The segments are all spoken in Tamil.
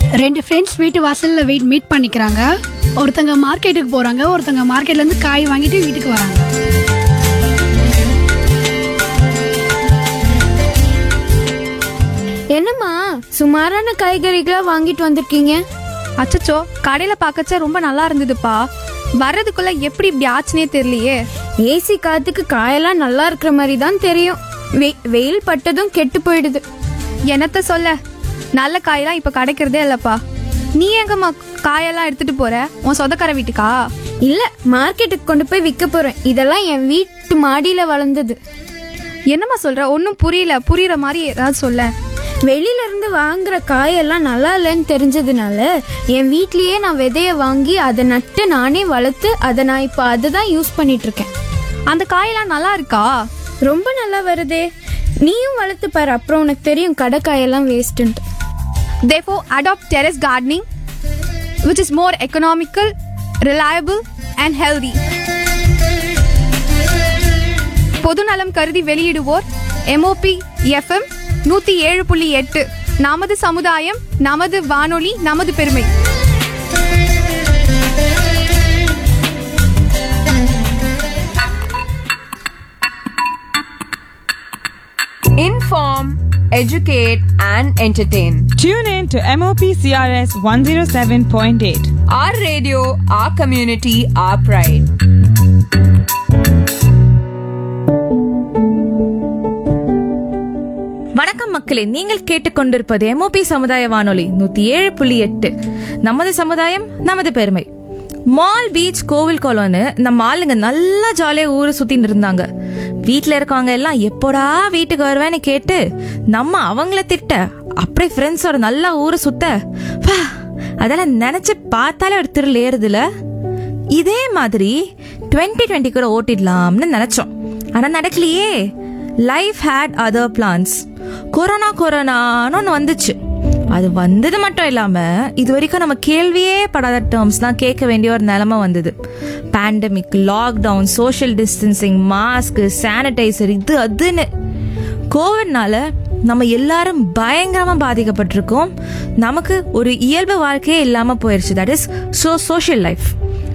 ரெண்டு ஃப்ரெண்ட்ஸ் வீட்டு வாசல்ல வெயிட் மீட் பண்ணிக்கிறாங்க ஒருத்தங்க மார்க்கெட்டுக்கு போறாங்க ஒருத்தங்க மார்க்கெட்ல இருந்து காய் வாங்கிட்டு வீட்டுக்கு வராங்க என்னம்மா சுமாரான காய்கறிகளா வாங்கிட்டு வந்திருக்கீங்க அச்சச்சோ கடையில பார்க்கச்ச ரொம்ப நல்லா இருந்ததுப்பா வர்றதுக்குள்ள எப்படி இப்படி ஆச்சுனே தெரியலையே ஏசி காத்துக்கு காயெல்லாம் நல்லா இருக்கிற மாதிரி தான் தெரியும் வெ- வெயில் பட்டதும் கெட்டு போயிடுது என்னத்த சொல்ல நல்ல காயெல்லாம் இப்ப கிடைக்கிறதே இல்லப்பா நீ எங்கம்மா காயெல்லாம் எடுத்துட்டு போற உன் சொந்தக்கார வீட்டுக்கா இல்ல மார்க்கெட்டுக்கு கொண்டு போய் விற்க போறேன் இதெல்லாம் என் வீட்டு மாடியில வளர்ந்தது என்னம்மா சொல்ற ஒன்றும் புரியல புரியுற மாதிரி ஏதாவது சொல்ல வெளியில இருந்து வாங்குற காயெல்லாம் நல்லா இல்லைன்னு தெரிஞ்சதுனால என் வீட்லயே நான் விதைய வாங்கி அதை நட்டு நானே வளர்த்து அதை நான் இப்போ அதை தான் யூஸ் பண்ணிட்டு இருக்கேன் அந்த காயெல்லாம் நல்லா இருக்கா ரொம்ப நல்லா வருதே நீயும் வளர்த்து பாரு அப்புறம் உனக்கு தெரியும் கடை காயெல்லாம் வேஸ்ட்டுன்ட்டு therefore adopt terrace gardening which is more economical reliable and healthy பொதுநலம் கருதி வெளியிடுவோர் எம்ஓபி எஃப்எம் நூத்தி ஏழு புள்ளி எட்டு நமது சமுதாயம் நமது வானொலி நமது பெருமை Inform, educate, and entertain. Tune in to MOP CRS 107.8. Our radio, our community, our pride. வணக்கம் மக்களே நீங்கள் கேட்டுக்கொண்டிருப்பது எம்ஓபி சமுதாய வானொலி நூத்தி ஏழு புள்ளி எட்டு நமது சமுதாயம் நமது பெருமை மால் பீச் கோவில் குளம்னு நம்ம ஆளுங்க நல்லா ஜாலியா ஊரை சுத்தின்னு இருந்தாங்க வீட்ல இருக்கவங்க எல்லாம் எப்போடா வீட்டுக்கு வருவேன்னு கேட்டு நம்ம அவங்கள திட்ட அப்படியே ஃப்ரெண்ட்ஸோட நல்லா ஊரை சுத்த பா, அதெல்லாம் நினைச்சு பார்த்தாலே ஒரு திருள் ஏறுதுல இதே மாதிரி 2020 டுவெண்ட்டி கூட ஓட்டிடலாம்னு நினைச்சோம் ஆனா நடக்கலையே life had other plans corona கொரோனான்னு ஒன்று வந்துச்சு அது வந்தது மட்டும் இல்லாம இது வரைக்கும் நம்ம கேள்வியே படாத டேர்ம்ஸ் தான் கேட்க வேண்டிய ஒரு நிலைமை வந்தது pandemic lockdown social distancing mask sanitizer இது அதுன்னு கோவிட்னால நம்ம எல்லாரும் பயங்கரமா பாதிக்கப்பட்டிருக்கோம் நமக்கு ஒரு இயல்பு வாழ்க்கையே இல்லாம போயிருச்சு that is so social life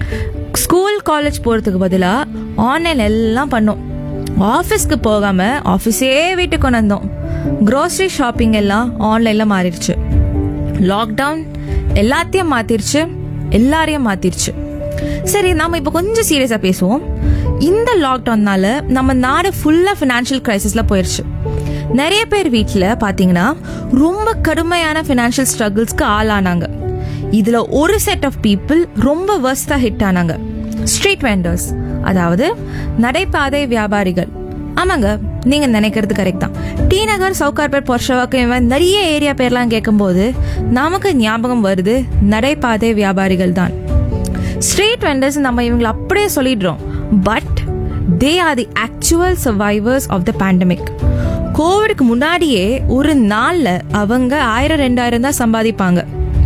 school college போறதுக்கு பதிலா ஆன்லைன் எல்லாம் பண்ணோம் ஆஃபீஸ்க்கு போகாம ஆஃபீஸே வீட்டுக்கு கொண்டு வந்தோம் க்ரோசரி ஷாப்பிங் எல்லாம் ஆன்லைன்ல மாறிடுச்சு லாக்டவுன் எல்லாத்தையும் மாத்திருச்சு எல்லாரையும் மாத்திருச்சு சரி நாம இப்போ கொஞ்சம் சீரியஸா பேசுவோம் இந்த லாக்டவுன்னால நம்ம நாடு ஃபுல்லா ஃபினான்ஷியல் கிரைசிஸ்ல போயிருச்சு நிறைய பேர் வீட்டில் பார்த்தீங்கன்னா ரொம்ப கடுமையான ஃபினான்ஷியல் ஸ்ட்ரகிள்ஸ்க்கு ஆளானாங்க இதுல ஒரு செட் ஆஃப் பீப்புள் ரொம்ப வர்ஸ்டா ஹிட் ஆனாங்க ஸ்ட்ரீட் வெண்டர்ஸ் அதாவது நடைபாதை வியாபாரிகள் ஆமாங்க நீங்க நினைக்கிறது கரெக்ட் தான் டி நகர் சவுகார்பேட் பொர்ஷவாக்கு இவன் நிறைய ஏரியா பேர்லாம் கேட்கும்போது நமக்கு ஞாபகம் வருது நடைபாதை வியாபாரிகள் தான் ஸ்ட்ரீட் வெண்டர்ஸ் நம்ம இவங்களை அப்படியே சொல்லிடுறோம் but they are the actual survivors of the pandemic கோவிடுக்கு முன்னாடியே ஒரு நாள்ல அவங்க ஆயிரம் ரெண்டாயிரம் தான் சம்பாதிப்பாங்க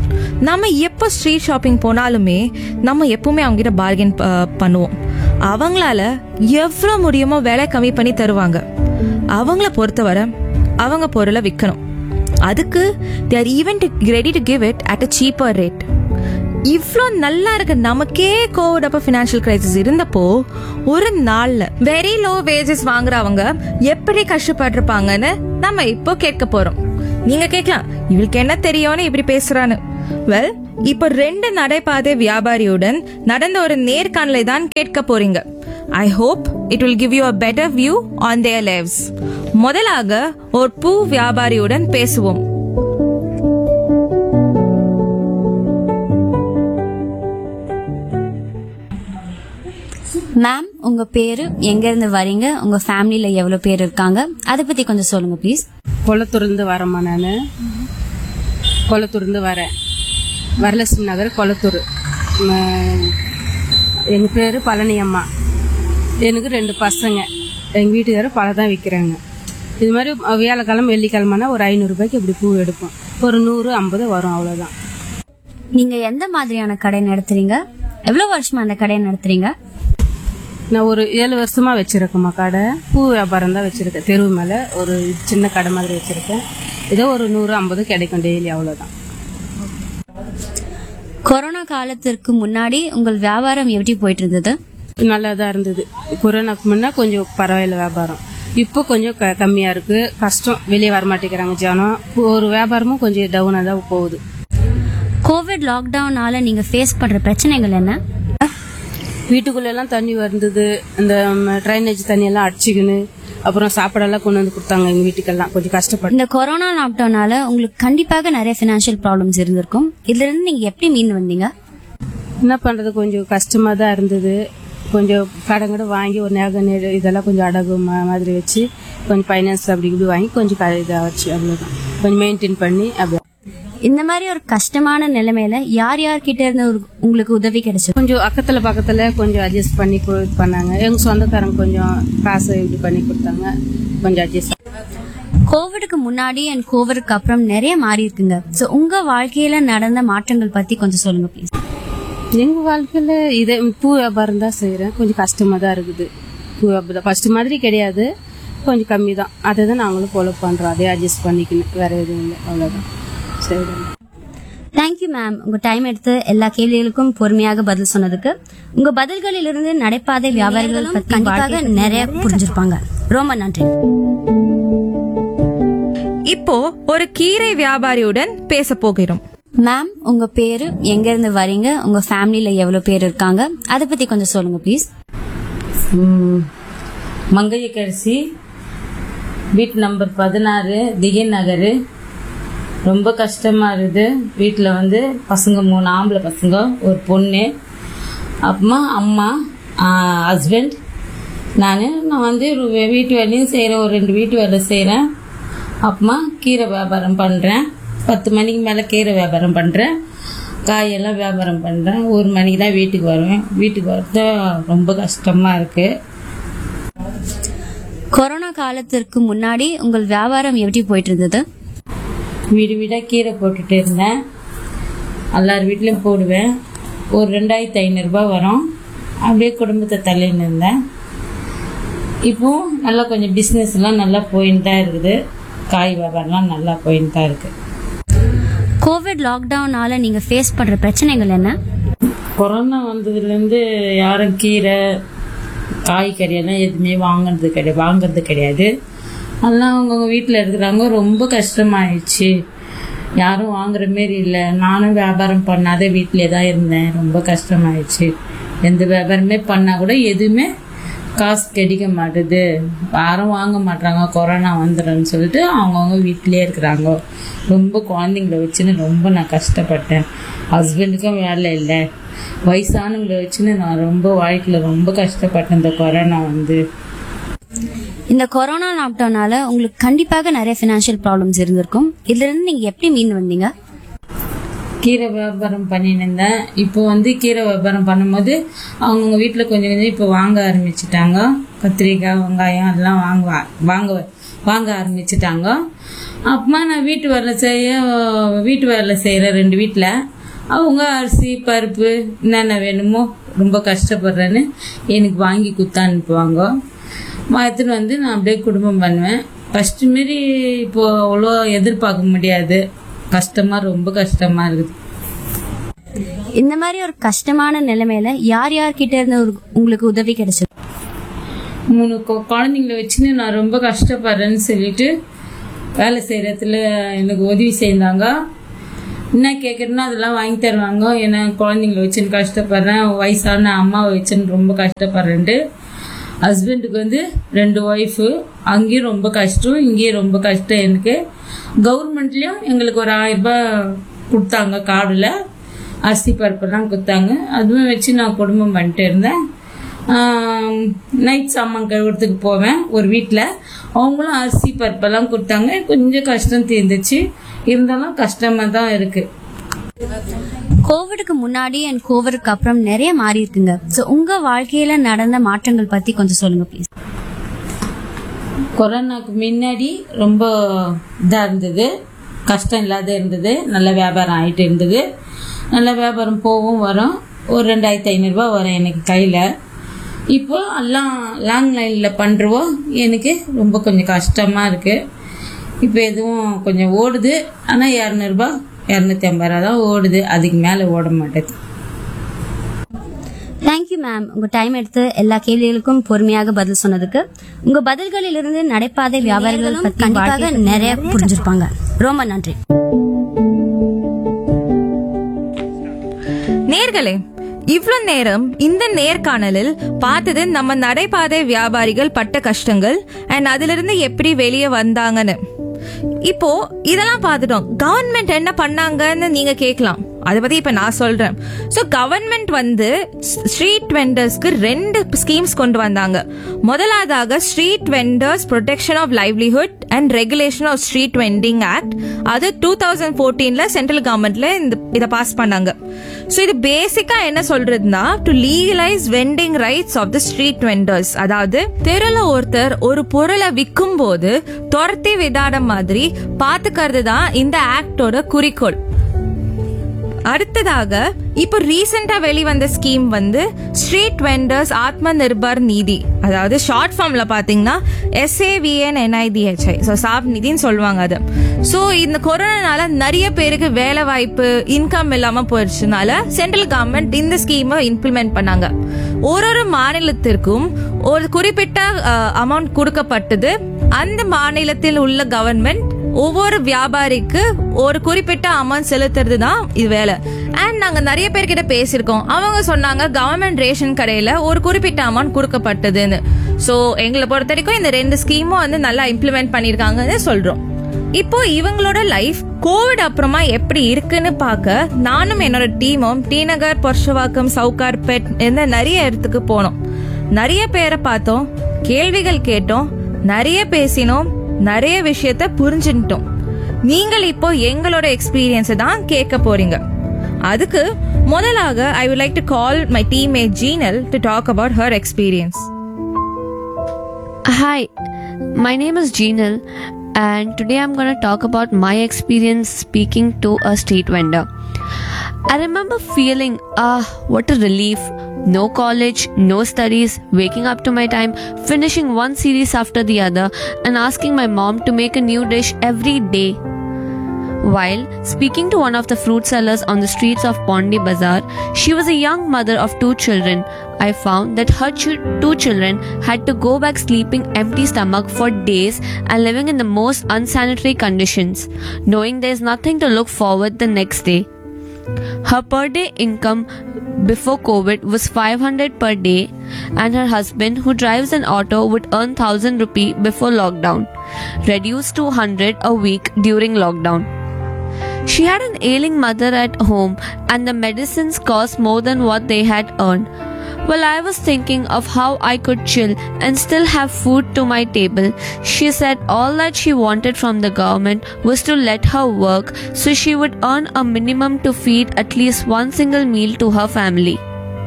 நம்ம எப்போ ஸ்ட்ரீட் ஷாப்பிங் போனாலுமே நம்ம எப்பவுமே அவங்க கிட்ட பார்கென் பண்ணுவோம் அவங்களால எவ்வளோ முடியுமோ விலை கம்மி பண்ணி தருவாங்க அவங்கள பொறுத்தவரை அவங்க பொருளை விற்கணும் அதுக்கு they're even ready to give it at a cheaper rate இவ்ளோ நல்லா இருக்க நமக்கே கோவிட் அப்ப ஃபினான்ஷியல் கிரைசிஸ் இருந்தப்போ ஒரு நாள்ல வெரி லோ வேஜஸ் வாங்குறவங்க எப்படி கஷ்டப்பட்டிருப்பாங்கன்னு நம்ம இப்போ கேட்க போறோம் நீங்க கேட்கலாம் இவளுக்கு என்ன தெரியும்னு இப்படி பேசுறான்னு வெல் இப்போ ரெண்டு நடைபாதை வியாபாரியுடன் நடந்த ஒரு நேர்காணலை தான் கேட்க போறீங்க I hope it will give you a better view on their lives முதலாக ஒரு பூ வியாபாரியுடன் பேசுவோம் மேம் உங்க பேரு எங்க இருந்து வரீங்க உங்க ஃபேமிலில எவ்வளவு பேர் இருக்காங்க அதை பத்தி கொஞ்சம் சொல்லுங்க ப்ளீஸ் கொளத்தூர்ந்து வரேம்மா நான் கொளத்தூர்ந்து வரேன் வரலட்சுமி நகர் கொளத்தூர் எங்கள் பேர் பழனி அம்மா எனக்கு ரெண்டு பசங்க எங்கள் வீட்டுக்காரர் பழம் தான் விற்கிறாங்க இது மாதிரி வியாழக்கிழமை வெள்ளிக்கிழமைனா ஒரு ஐநூறுரூபாய்க்கு இப்படி பூ எடுப்போம் ஒரு நூறு ஐம்பது வரும் அவ்வளோதான் நீங்க எந்த மாதிரியான கடை நடத்துறீங்க எவ்வளவு வருஷமா அந்த கடையை நடத்துறீங்க நான் ஒரு ஏழு வருஷமா வச்சிருக்கேம்மா கடை பூ வியாபாரம் தான் வச்சிருக்கேன் தெருவு மேலே ஒரு சின்ன கடை மாதிரி வச்சிருக்கேன் ஏதோ ஒரு நூறு ஐம்பது கிடைக்கும் டெய்லி அவ்வளோதான் கொரோனா காலத்திற்கு முன்னாடி உங்கள் வியாபாரம் எப்படி போயிட்டு இருந்தது நல்லா தான் இருந்தது கொரோனாக்கு முன்னா கொஞ்சம் பரவாயில்ல வியாபாரம் இப்போ கொஞ்சம் க கம்மியாக இருக்குது கஷ்டம் வெளியே வர மாட்டேங்கிறாங்க ஜனம் ஒரு வியாபாரமும் கொஞ்சம் டவுனாக தான் போகுது கோவிட் லாக்டவுனால நீங்க ஃபேஸ் பண்ற பிரச்சனைகள் என்ன வீட்டுக்குள்ளெல்லாம் தண்ணி வந்தது இந்த ட்ரைனேஜ் தண்ணியெல்லாம் அடிச்சுக்கின்னு அப்புறம் சாப்பாடெல்லாம் கொண்டு வந்து கொடுத்தாங்க எங்கள் வீட்டுக்கெல்லாம் கொஞ்சம் கஷ்டப்பட்டு இந்த கொரோனா லாக்டவுனால உங்களுக்கு கண்டிப்பாக நிறைய ஃபினான்ஷியல் ப்ராப்ளம்ஸ் இருந்திருக்கும் இதுல இருந்து நீங்க எப்படி மீன் வந்தீங்க என்ன பண்ணுறது கொஞ்சம் கஷ்டமாக தான் இருந்தது கொஞ்சம் கடன் கூட வாங்கி ஒரு நகை நெடு இதெல்லாம் கொஞ்சம் அடகு மா- மாதிரி வச்சு கொஞ்சம் ஃபைனான்ஸ் அப்படி இப்படி வாங்கி கொஞ்சம் க- இதாக வச்சு அவ்வளோதான் கொஞ்சம் மெயின்டைன் பண்ணி அப்படி இந்த மாதிரி ஒரு கஷ்டமான நிலைமையில யார் யார்கிட்ட இருந்து ஒரு- உங்களுக்கு உதவி கிடைச்சது கொஞ்சம் அக்கத்தில் பக்கத்தில் கொஞ்சம் அட்ஜஸ்ட் பண்ணி கு- இது பண்ணாங்க எங்கள் சொந்தக்காரங்க கொஞ்சம் காசு இது பண்ணி கொடுத்தாங்க கொஞ்சம் அட்ஜஸ்ட் கோவிடுக்கு முன்னாடி அண்ட் கோவிடுக்கு அப்புறம் நிறைய மாறி இருக்குங்க சோ உங்க வாழ்க்கையில நடந்த மாற்றங்கள் பத்தி கொஞ்சம் சொல்லுங்க ப்ளீஸ் எங்கள் வாழ்க்கையில் இதே பூ வியாபாரம் தான் செய்கிறேன் கொஞ்சம் கஷ்டமாக தான் இருக்குது பூ வியாபாரம் ஃபஸ்ட்டு மாதிரி கிடையாது கொஞ்சம் கம்மி தான் அதை தான் நாங்களும் ஃபாலோ பண்ணுறோம் அதே அட்ஜஸ்ட் பண்ணிக்கணும் வேறு எதுவும் இல்லை அவ்வளோதான் சரி தேங்க்யூ மேம் உங்க டைம் எடுத்து எல்லா கேள்விகளுக்கும் பொறுமையாக பதில் சொன்னதுக்கு உங்க பதில்களிலிருந்து நடைபாதை வியாபாரிகள் பத்தி கண்டிப்பாக நிறைய புரிஞ்சிருப்பாங்க ரொம்ப நன்றி இப்போ ஒரு கீரை வியாபாரியுடன் பேச போகிறோம் மேம் உங்க பேரு எங்க இருந்து வரீங்க உங்க ஃபேமிலில எவ்வளவு பேர் இருக்காங்க அதை பத்தி கொஞ்சம் சொல்லுங்க ப்ளீஸ் மங்கையக்கரிசி வீட்டு நம்பர் பதினாறு திகன் நகர் ரொம்ப கஷ்டமாக இருக்குது வீட்டில் வந்து பசங்க மூணு ஆம்பளை பசங்க ஒரு பொண்ணு அப்புறமா அம்மா ஹஸ்பண்ட் நான் நான் வந்து ஒரு வே- வீட்டு வேலையும் செய்கிறேன் ஒரு ரெண்டு வீட்டு வேலை செய்கிறேன் அப்புறமா கீரை வியாபாரம் பண்ணுறேன் பத்து மணிக்கு மேலே கீரை வியாபாரம் பண்ணுறேன் காயெல்லாம் வியாபாரம் பண்ணுறேன் ஒரு மணிக்கு தான் வீட்டுக்கு வருவேன் வீட்டுக்கு வரது ரொம்ப கஷ்டமாக இருக்குது கொரோனா காலத்திற்கு முன்னாடி உங்கள் வியாபாரம் எப்படி போயிட்டு இருந்தது வீடு வீடாக கீரை போட்டுட்டு இருந்தேன் எல்லார் வீட்லேயும் போடுவேன் ஒரு ரெண்டாயிரத்தி ஐநூறுரூபா வரும் அப்படியே குடும்பத்தை தள்ளின்னு இருந்தேன் இப்போ நல்லா கொஞ்சம் பிஸ்னஸ்லாம் நல்லா போயின்னு தான் இருக்குது காய் வியாபாரம்லாம் நல்லா போயின்னு தான் இருக்குது கோவிட் லாக்டவுனால நீங்க ஃபேஸ் பண்ற பிரச்சனைகள் என்ன கொரோனா வந்ததுலேருந்து யாரும் கீரை காய்கறி எல்லாம் எதுவுமே வாங்குறது கிடையாது வாங்குறது கிடையாது அதெல்லாம் அவங்கவுங்க வீட்டில் இருக்கிறாங்க ரொம்ப கஷ்டமாயிடுச்சு யாரும் வாங்குற மாரி இல்லை நானும் வியாபாரம் பண்ணாத வீட்டிலே தான் இருந்தேன் ரொம்ப கஷ்டமாயிடுச்சு எந்த வியாபாரமே பண்ணால் கூட எதுவுமே காசு கிடைக்க மாட்டுது யாரும் வாங்க மாட்டாங்க கொரோனா வந்துடும்னு சொல்லிட்டு அவங்கவுங்க வீட்டிலே இருக்கிறாங்க ரொம்ப குழந்தைங்கள வச்சுன்னு ரொம்ப நான் கஷ்டப்பட்டேன் ஹஸ்பண்டுக்கும் வேலை இல்லை வயசானவங்களை வச்சுன்னு நான் ரொம்ப வாழ்க்கையில் ரொம்ப கஷ்டப்பட்டேன் இந்த கொரோனா வந்து இந்த கொரோனா லாக்டவுனால உங்களுக்கு கண்டிப்பாக நிறைய ஃபினான்ஷியல் ப்ராப்ளம்ஸ் இருந்திருக்கும் இதுல இருந்து நீங்க எப்படி மீன் வந்தீங்க கீரை வியாபாரம் பண்ணின்னு இருந்தேன் இப்போ வந்து கீரை வியாபாரம் பண்ணும்போது அவங்கவுங்க வீட்டில் கொஞ்சம் கொஞ்சம் இப்போ வாங்க ஆரம்பிச்சிட்டாங்க கத்திரிக்காய் வெங்காயம் அதெல்லாம் வாங்க வாங்க வாங்க ஆரம்பிச்சிட்டாங்க அப்புறமா நான் வீட்டு வேலை செய்ய வீட்டு வேலை செய்கிறேன் ரெண்டு வீட்டில் அவங்க அரிசி பருப்பு என்னென்ன வேணுமோ ரொம்ப கஷ்டப்படுறேன்னு எனக்கு வாங்கி குத்து அனுப்புவாங்க எடுத்துன்னு வந்து நான் அப்படியே குடும்பம் பண்ணுவேன் ஃபஸ்ட்டு மாரி இப்போ அவ்வளோ எதிர்பார்க்க முடியாது கஷ்டமா ரொம்ப கஷ்டமா இருக்குது இந்த மாதிரி ஒரு கஷ்டமான நிலைமையில யார் யார்கிட்ட இருந்து ஒரு- உங்களுக்கு உதவி கிடைச்சது மூணு கொ- குழந்தைங்கள வச்சுன்னு நான் ரொம்ப கஷ்டப்படுறேன்னு சொல்லிட்டு வேலை செய்கிறதுல எனக்கு உதவி செய்தாங்க என்ன கேட்குறேன்னா அதெல்லாம் வாங்கி தருவாங்க ஏன்னா குழந்தைங்கள வச்சுன்னு கஷ்டப்படுறேன் வயசான அம்மாவை வச்சுன்னு ரொம்ப கஷ்டப்படுறேன்ட்டு ஹஸ்பண்டுக்கு வந்து ரெண்டு ஒய்ஃபு அங்கேயும் ரொம்ப கஷ்டம் இங்கேயும் ரொம்ப கஷ்டம் எனக்கு கவர்மெண்ட்லேயும் எங்களுக்கு ஒரு ஆயிரம் ரூபாய் கொடுத்தாங்க கார்டில் அரிசி பருப்பெல்லாம் கொடுத்தாங்க அதுவும் வச்சு நான் குடும்பம் பண்ணிட்டு இருந்தேன் நைட் சாமான் கழுவுறதுக்கு போவேன் ஒரு வீட்டில் அவங்களும் அரிசி பருப்பெல்லாம் கொடுத்தாங்க கொஞ்சம் கஷ்டம் தீர்ந்துச்சு இருந்தாலும் கஷ்டமாக தான் இருக்குது கோவிடுக்கு முன்னாடி அண்ட் கோவிடுக்கு அப்புறம் நிறைய மாறி இருக்குங்க சோ உங்க வாழ்க்கையில நடந்த மாற்றங்கள் பத்தி கொஞ்சம் சொல்லுங்க ப்ளீஸ் கொரோனாக்கு முன்னாடி ரொம்ப இதாக இருந்தது கஷ்டம் இல்லாத இருந்தது நல்ல வியாபாரம் ஆகிட்டு இருந்தது நல்ல வியாபாரம் போகும் வரும் ஒரு ரெண்டாயிரத்தி ஐநூறுரூவா வரும் எனக்கு கையில் இப்போ எல்லாம் லாங் லைனில் பண்ணுறவோ எனக்கு ரொம்ப கொஞ்சம் கஷ்டமாக இருக்குது இப்போ எதுவும் கொஞ்சம் ஓடுது ஆனால் இரநூறுபா இரநூத்தி ஐம்பது ரூபா தான் ஓடுது அதுக்கு மேலே ஓட மாட்டேது தேங்க்யூ மேம் உங்க டைம் எடுத்து எல்லா கேள்விகளுக்கும் பொறுமையாக பதில் சொன்னதுக்கு உங்க பதில்களிலிருந்து நடைபாதை வியாபாரிகள் பத்தி கண்டிப்பாக நிறைய புரிஞ்சிருப்பாங்க ரொம்ப நன்றி நேர்களே இவ்ளோ நேரம் இந்த நேர்காணலில் பார்த்தது நம்ம நடைபாதை வியாபாரிகள் பட்ட கஷ்டங்கள் அண்ட் அதிலிருந்து எப்படி வெளியே வந்தாங்கன்னு இப்போ இதெல்லாம் பார்த்துட்டோம் கவர்மெண்ட் என்ன பண்ணாங்கன்னு நீங்க கேட்கலாம் அதை பத்தி இப்ப நான் சொல்றேன் சோ கவர்மெண்ட் வந்து ஸ்ட்ரீட் வெண்டர்ஸ்க்கு ரெண்டு ஸ்கீம்ஸ் கொண்டு வந்தாங்க முதலாவதாக street vendors protection of livelihood and regulation of street vending act அது டூ தௌசண்ட் ஃபோர்டீன்ல சென்ட்ரல் கவர்மெண்ட்ல இந்த இதை பாஸ் பண்ணாங்க ஸோ இது பேசிக்கா என்ன சொல்றதுன்னா to legalise vending rights of the street vendors அதாவது தெருல ஒருத்தர் ஒரு பொருளை விற்கும் போது துரத்தி விடாத மாதிரி பாத்துக்கிறது தான் இந்த ஆக்டோட குறிக்கோள் அடுத்ததாக இப்போ ரீசெண்டா வெளிவந்த ஸ்கீம் வந்து ஸ்ட்ரீட் வெண்டர்ஸ் ஆத்ம நிர்பர் நிதி அதாவது ஷார்ட் ஃபார்ம்ல பாத்தீங்கன்னா எஸ்ஏவிஎன் என்ஐடிஹெச்ஐ ஸோ சாப் நிதின்னு சொல்லுவாங்க அது ஸோ இந்த கொரோனானால நிறைய பேருக்கு வேலை வாய்ப்பு இன்கம் இல்லாம போயிடுச்சுனால சென்ட்ரல் கவர்மெண்ட் இந்த ஸ்கீமை இம்ப்ளிமெண்ட் பண்ணாங்க ஒரு ஒரு மாநிலத்திற்கும் ஒரு குறிப்பிட்ட அமௌண்ட் கொடுக்கப்பட்டது அந்த மாநிலத்தில் உள்ள கவர்மெண்ட் ஒவ்வொரு வியாபாரிக்கு ஒரு குறிப்பிட்ட அமௌண்ட் செலுத்துறது தான் இது வேலை அண்ட் நாங்க நிறைய பேர்கிட்ட பேசியிருக்கோம் அவங்க சொன்னாங்க கவர்மெண்ட் ரேஷன் கடையில ஒரு குறிப்பிட்ட அமௌண்ட் கொடுக்கப்பட்டதுன்னு சோ எங்களை பொறுத்த வரைக்கும் இந்த ரெண்டு ஸ்கீமும் வந்து நல்லா இம்ப்ளிமெண்ட் பண்ணிருக்காங்கன்னு சொல்றோம் இப்போ இவங்களோட லைஃப் கோவிட் அப்புறமா எப்படி இருக்குன்னு பார்க்க நானும் என்னோட டீமும் டி நகர் பொர்ஷவாக்கம் சவுகார் பெட் இந்த நிறைய இடத்துக்கு போனோம் நிறைய பேரை பார்த்தோம் கேள்விகள் கேட்டோம் நிறைய பேசினோம் நிறைய விஷயத்த புரிஞ்சுட்டோம் நீங்கள் இப்போ எங்களோட எக்ஸ்பீரியன்ஸ் தான் கேட்க போறீங்க அதுக்கு முதலாக I would like to call my teammate Jeenal to talk about her experience Hi, my name is Jeanal, and today I'm going to talk about my experience speaking to a street vendor. I remember feeling, ah, what a relief. No college, no studies, waking up to my time, finishing one series after the other, and asking my mom to make a new dish every day. While speaking to one of the fruit sellers on the streets of Pondi Bazaar, she was a young mother of two children. I found that her ch- two children had to go back sleeping empty stomach for days and living in the most unsanitary conditions, knowing there is nothing to look forward the next day. Her per day income before COVID was 500 per day, and her husband, who drives an auto, would earn 1000 rupee before lockdown, reduced to 100 a week during lockdown. She had an ailing mother at home, and the medicines cost more than what they had earned. While I was thinking of how I could chill and still have food to my table, she said all that she wanted from the government was to let her work so she would earn a minimum to feed at least one single meal to her family.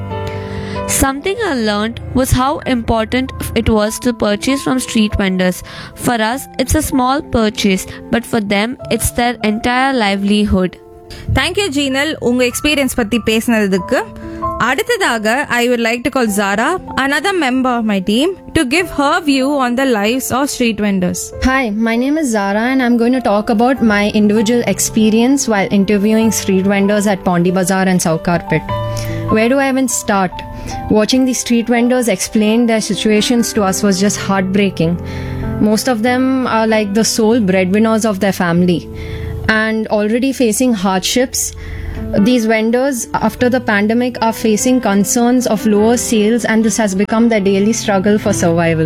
Something I learned was how important it was to purchase from street vendors. For us, it's a small purchase, but for them, it's their entire livelihood. Thank you Jeenal உங்க எக்ஸ்பீரியன்ஸ் பத்தி பேசினதுக்கு அடுத்ததாக I would like to call Zara another member of my team to give her view on the lives of street vendors Hi, my name is Zara, and I'm going to talk about my individual experience while interviewing street vendors at Pondi Bazaar and Saukar Pit. Where do I even start? Watching the street vendors explain their situations to us was just heartbreaking. Most of them are like the sole breadwinners of their family and already facing hardships. These vendors, after the pandemic, are facing concerns of lower sales, and this has become their daily struggle for survival.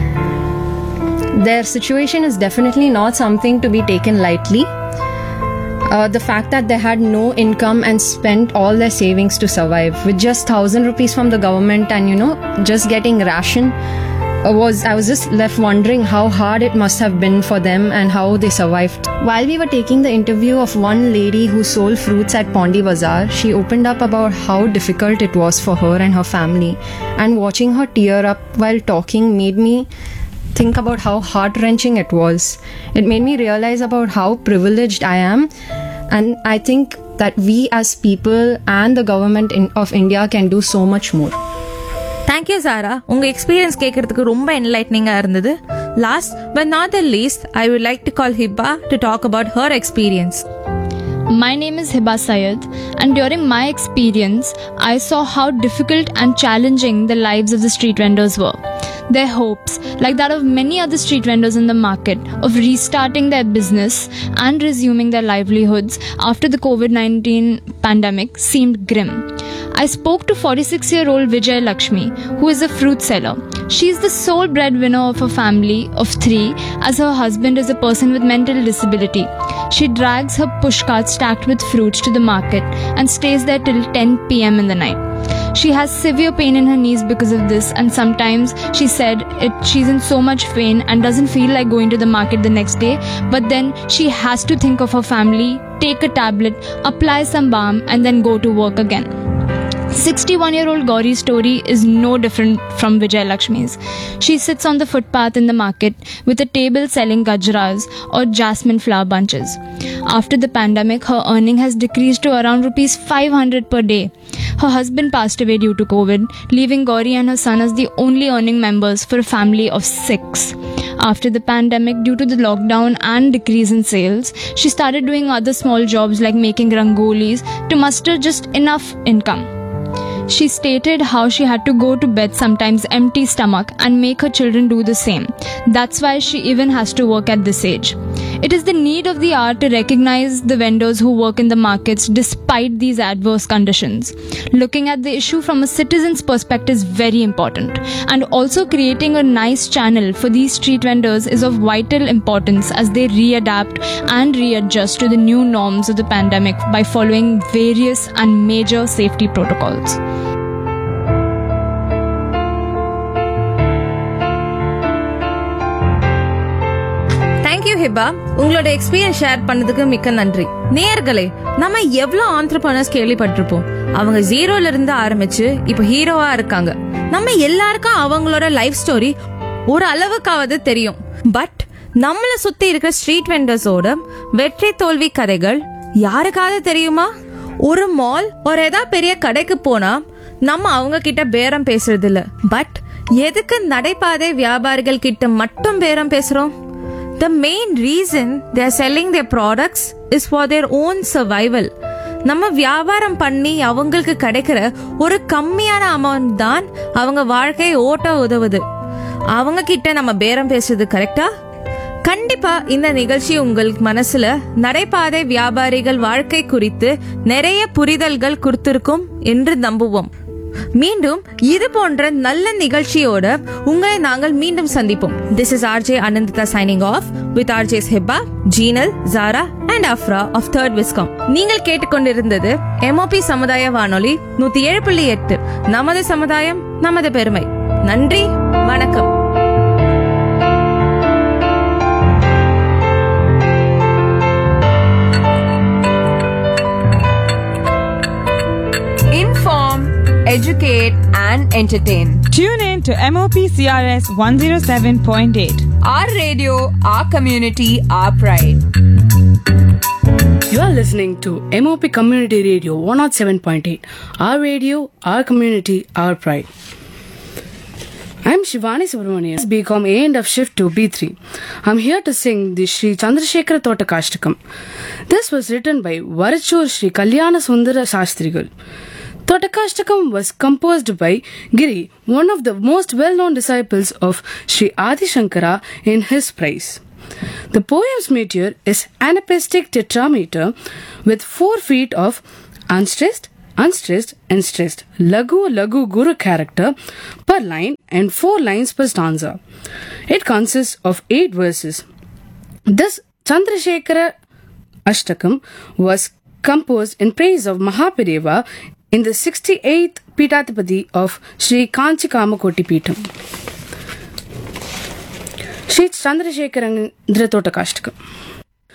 Their situation is definitely not something to be taken lightly. Uh, the fact that they had no income and spent all their savings to survive with just 1000 rupees from the government and you know just getting ration uh, was i was just left wondering how hard it must have been for them and how they survived while we were taking the interview of one lady who sold fruits at pondi bazaar she opened up about how difficult it was for her and her family and watching her tear up while talking made me think about how heart wrenching it was. It made me realize about how privileged I am, and I think that we as people and the government in, of India can do so much more. Thank you Zara உங்க எக்ஸ்பீரியன்ஸ் கேட்கறதுக்கு ரொம்ப என்லைட்னிங்கா இருந்தது last but not the least I would like to call Hiba to talk about her experience My name is Hiba Sayed, and during my experience, I saw how difficult and challenging the lives of the street vendors were. Their hopes, like that of many other street vendors in the market, of restarting their business and resuming their livelihoods after the COVID 19 pandemic seemed grim. I spoke to 46 year old Vijay Lakshmi, who is a fruit seller. She is the sole breadwinner of a family of three, as her husband is a person with mental disability. She drags her push cart stacked with fruits to the market and stays there till 10 pm in the night. She has severe pain in her knees because of this, and sometimes she said it, she's in so much pain and doesn't feel like going to the market the next day. But then she has to think of her family, take a tablet, apply some balm, and then go to work again. 61 year old Gauri's story is no different from Vijay Lakshmi's. She sits on the footpath in the market with a table selling gajras or jasmine flower bunches. After the pandemic, her earning has decreased to around rupees 500 per day. Her husband passed away due to COVID, leaving Gauri and her son as the only earning members for a family of six. After the pandemic, due to the lockdown and decrease in sales, she started doing other small jobs like making rangolis to muster just enough income. She stated how she had to go to bed sometimes empty stomach and make her children do the same. That's why she even has to work at this age. It is the need of the hour to recognize the vendors who work in the markets despite these adverse conditions. Looking at the issue from a citizen's perspective is very important. And also creating a nice channel for these street vendors is of vital importance as they readapt and readjust to the new norms of the pandemic by following various and major safety protocols. Thank you Hiba உங்களோட எக்ஸ்பீரியன்ஸ் ஷேர் பண்ணதுக்கு மிக்க நன்றி நேயர்களே நம்ம எவ்வளவு ஆண்டர்பனர்ஸ் கேள்விப்பட்டிருப்போம் அவங்க ஜீரோல இருந்து ஆரம்பிச்சு இப்ப ஹீரோவா இருக்காங்க நம்ம எல்லாருக்கும் அவங்களோட லைஃப் ஸ்டோரி ஒரு அளவுக்காவது தெரியும் பட் நம்மள சுத்தி இருக்கிற ஸ்ட்ரீட் வெண்டர்ஸோட வெற்றி தோல்வி கதைகள் யாருக்காவது தெரியுமா ஒரு மால் ஒரு ஏதா பெரிய கடைக்கு போனா நம்ம அவங்க கிட்ட பேரம் பேசுறது இல்ல பட் எதுக்கு நடைபாதை வியாபாரிகள் கிட்ட மட்டும் பேரம் பேசுறோம் The main reason they are selling their products is for their own survival. நம்ம வியாபாரம் பண்ணி அவங்களுக்கு கிடைக்கிற ஒரு கம்மியான அமௌண்ட் தான் அவங்க வாழ்க்கையை ஓட்ட உதவுது அவங்க கிட்ட நம்ம பேரம் பேசுறது கரெக்டா கண்டிப்பா இந்த நிகழ்ச்சி உங்களுக்கு மனசுல நடைபாதை வியாபாரிகள் வாழ்க்கை குறித்து நிறைய புரிதல்கள் கொடுத்திருக்கும் என்று நம்புவோம் மீண்டும் இது போன்ற நல்ல நிகழ்ச்சியோட உங்களை நாங்கள் மீண்டும் சந்திப்போம் this is RJ Ananditha signing off with RJ Hiba Jeenal Zara and Afra of third Viscom நீங்கள் கேட்டுக்கொண்டிருந்தது எம்ஓபி சமுதாய வானொலி நூத்தி ஏழு புள்ளி எட்டு நமது சமுதாயம் நமது பெருமை நன்றி வணக்கம் Inform, educate, and entertain. Tune in to MOP CRS 107.8. Our radio, our community, our pride. You are listening to MOP Community Radio 107.8. Our radio, our community, our pride. I'm Shivani Subramanian, BCom A and F shift to B3. I'm here to sing the Sri Chandrasekhara Totakashtakam. This was written by Varachur Sri Kalyana Sundara Shastrigal. Totakashtakam was composed by Giri, one of the most well-known disciples of Sri Adi Shankara in his praise. The poem's meter is anapaestic tetrameter with four feet of unstressed, unstressed, and stressed lagu lagu guru character per line and four lines per stanza. It consists of eight verses. This Chandrasekhara Ashtakam was composed in praise of Mahapereva in the 68th Pitathipati of Sri Kanchi Kamakoti Peetham. Sri Chandrasekharandra Totakashtakam.